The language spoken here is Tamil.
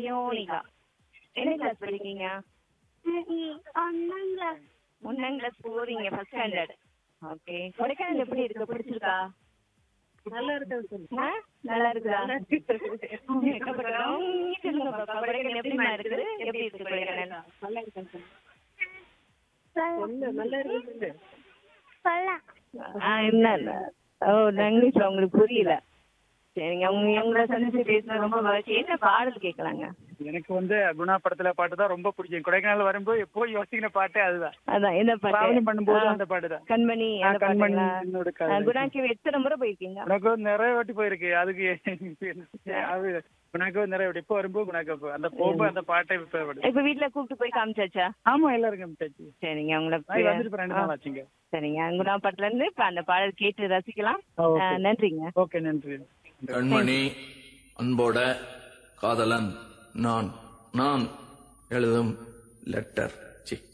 பிரியோனிகா என்ன கிளாஸ் படிக்கீங்க ஒன்னாம் கிளாஸ் ஒன்னாம் கிளாஸ் போறீங்க ஃபர்ஸ்ட் ஸ்டாண்டர்ட் ஓகே கொடைக்கானல் எப்படி இருக்கு பிடிச்சிருக்கா நல்லா இருக்கு ஆ? நல்லா இருக்குதா வெட்கப்பட்டோம். நீங்க சொல்லுங்க பாப்பா, கொடைக்கானல் எப்படிம்மா இருக்குது எப்படி இருக்கு கொடைக்கானல் நல்லா இருக்கு சொல்லலாம் நல்லா இருக்கு சொல்லலாம் ஆ, என்ன இல்ல. ஓ இங்கிலீஷ்ல உங்களுக்கு புரியல சரிங்க உங்க உங்களை சந்திச்சு பேசுறது ரொம்ப மகிழ்ச்சி என்ன பாடல் கேட்கலாங்க எனக்கு வந்து குணா படத்துல பாட்டு தான் ரொம்ப பிடிக்கும் கொடைக்கானல் வரும்போது எப்போ யோசிக்கிற பாட்டே அதுதான் அதான் என்ன பாட்டு டிராவலிங் பண்ணும்போது ஆ, அந்த பாட்டு தான் கண்மணி ஆ, அந்த கண்மணி பாட்டுங்களா? என்னோட ஆ, காதல். குணாக்கு எத்தனை முறை போயிருக்கீங்க உனக்கு வந்து நிறைய வாட்டி போயிருக்கு அதுக்கு அது உனக்கு வந்து நிறைய வாட்டி இப்போ வரும்போது உனக்கு அப்போ அந்த போகும்போது அந்த பாட்டை இப்போ பாடு இப்ப வீட்ல கூப்பிட்டு போய் காமிச்சாச்சா ஆமா எல்லாருக்கும் அமிச்சாச்சு. சரிங்க உங்களை நான் வந்துட்டு இப்ப ரெண்டு ஆ, நாள் ஆச்சுங்க சரிங்க குணா பாட்டுல இருந்து இப்ப அந்த பாடல் கேட்டு ரசிக்கலாம் ஆ, ஓகே. ஆ, நன்றிங்க ஓகே நன்றி கண்மணி அன்போட காதலன் நான் நான் எழுதும் லெட்டர் சி